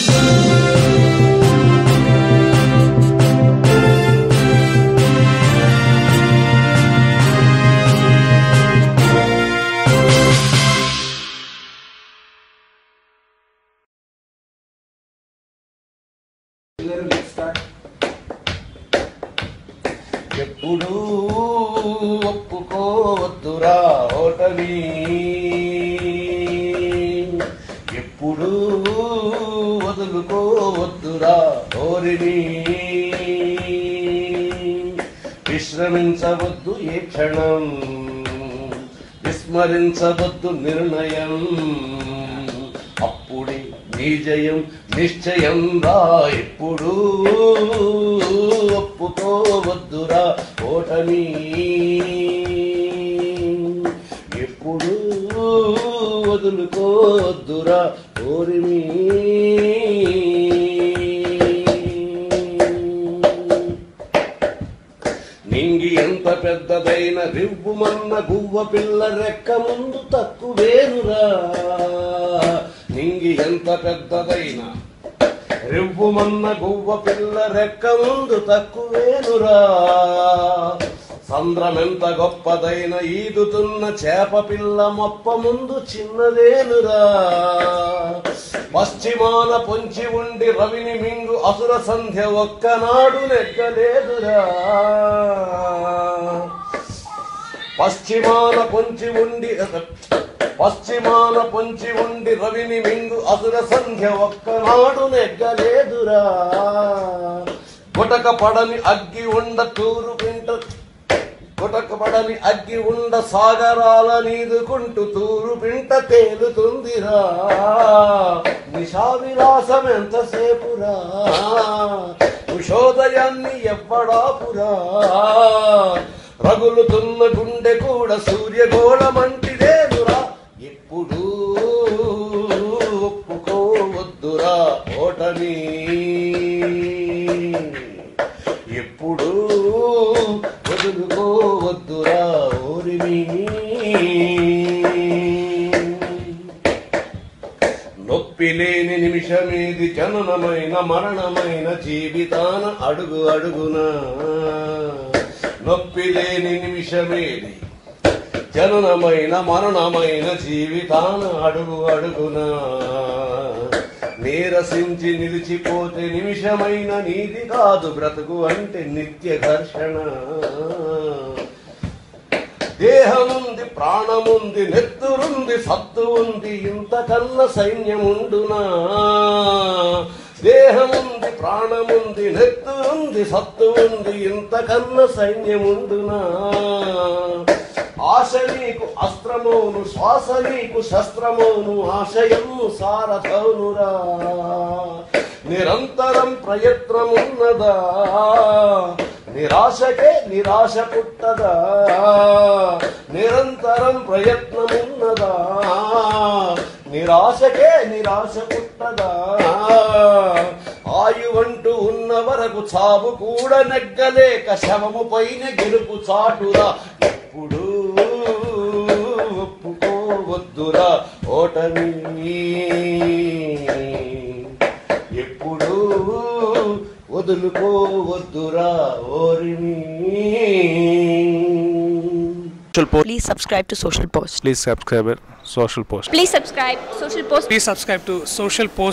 ఎప్పుడు ఒప్పుకోవద్దురా ఓటమి ఎప్పుడు వదులుకోవద్దురా ఓరిని విశ్రమించవద్దు ఏ క్షణం విస్మరించవద్దు నిర్ణయం అప్పుడే నీ జయం నిశ్చయం రా ఎప్పుడు ఒప్పుకోవద్దురా ఓటమి ఎప్పుడు వదులుకోవద్దురా ఓరిమి నింగి ఎంత పెద్దదైన రివ్వుమన్న గువ్వ పిల్ల రెక్క ముందు తక్కువేనురా నింగి ఎంత పెద్దదైన రివ్వుమన్న గువ్వ పిల్ల రెక్క ముందు తక్కువేనురా సంద్రమెంత గొప్పదైన ఈదుతున్న చేప పిల్ల మొప్ప ముందు చిన్నదేనురా పశ్చిమాన పొంచి ఉండి రవిని మింగు అసుర సంధ్య ఒక్కనాడు నెగ్గలేదురా పశ్చిమాన పొంచి ఉండి పశ్చిమాన పొంచి ఉండి రవిని మింగు అసుర సంధ్య ఒక్కనాడు నెగ్గలేదురా గుటక పడని అగ్గి ఉండ తూరు పింట గుటక పడని అగ్గి ఉండ సాగరాల నీదుకుంటూ తూరు పింట తేలుతుందిరా నిశా విలాసం ఎంతసేపురా ఉషోదయాన్ని ఎవ్వడాపురా రగులుతున్న గుండె కూడా సూర్యగోళమంటిదేనురా ఎప్పుడు ఒప్పుకోవద్దురా ఓటమి ఎప్పుడు వదులుకోవద్దురా ఓరిమి నొప్పి లేని నిమిషమేది జననమైన మరణమైన జీవితాన అడుగు అడుగున నొప్పి లేని నిమిషమేది జననమైన మరణమైన జీవితాన అడుగు అడుగున నీరసించి నిలిచిపోతే నిమిషమైన నీది కాదు బ్రతుకు అంటే నిత్య ఘర్షణ దేహముంది ప్రాణముంది నెత్తురుంది సత్తు ఉంది ఇంతకన్నా సైన్యముండునా దేహముంది ప్రాణముంది నెత్తురుంది సత్తు ఉంది ఇంతకన్నా సైన్యముండునా ఆశ నీకు అస్త్రమోను శ్వాస నీకు శస్త్రమోను ఆశయము సారథౌనురా నిరంతరం ప్రయత్నమున్నదా నిరాశకే నిరాశ పుట్టదా నిరంతరం ప్రయత్నమున్నదా నిరాశకే నిరాశ పుట్టదా ఆయువంటూ ఉన్న వరకు చావు కూడా నెగ్గలేక శవము పైన గెలుపు చాటురా ఎప్పుడు ఒప్పుకోవద్దురా ఓటమి ఎప్పుడు వదులుకోవద్దురా ఓరిమి social post Please subscribe to Social Post. please subscribe it social post Please subscribe Social Post. Please subscribe to Social Post